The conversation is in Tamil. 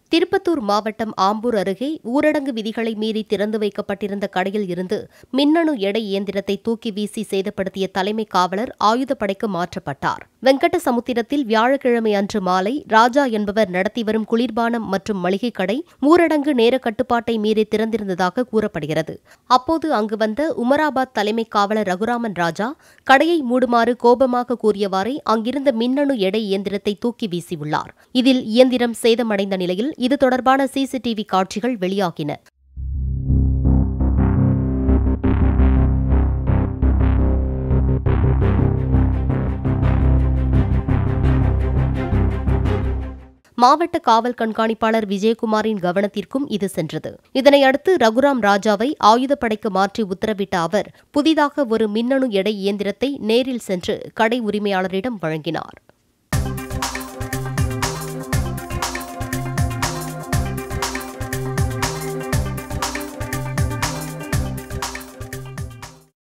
திருப்பத்தூர் மாவட்டம் ஆம்பூர் அருகே ஊரடங்கு விதிகளை மீறி திறந்து வைக்கப்பட்டிருந்த கடையில் இருந்து மின்னணு எடை இயந்திரத்தை தூக்கி வீசி சேதப்படுத்திய தலைமை காவலர் ஆயுதப்படைக்கு மாற்றப்பட்டார் வெங்கடசமுத்திரத்தில் வியாழக்கிழமை அன்று மாலை ராஜா என்பவர் நடத்தி வரும் குளிர்பானம் மற்றும் மளிகை கடை ஊரடங்கு நேர கட்டுப்பாட்டை மீறி திறந்திருந்ததாக கூறப்படுகிறது அப்போது அங்கு வந்த உமராபாத் தலைமை காவலர் ரகுராமன் ராஜா கடையை மூடுமாறு கோபமாக கூறியவாறே அங்கிருந்த மின்னணு எடை இயந்திரத்தை தூக்கி வீசியுள்ளார் இதில் இயந்திரம் சேதமடைந்த நிலையில் இது தொடர்பான சிசிடிவி காட்சிகள் வெளியாகின மாவட்ட காவல் கண்காணிப்பாளர் விஜயகுமாரின் கவனத்திற்கும் இது சென்றது இதனையடுத்து ரகுராம் ராஜாவை ஆயுதப்படைக்கு மாற்றி உத்தரவிட்ட அவர் புதிதாக ஒரு மின்னணு எடை இயந்திரத்தை நேரில் சென்று கடை உரிமையாளரிடம் வழங்கினார்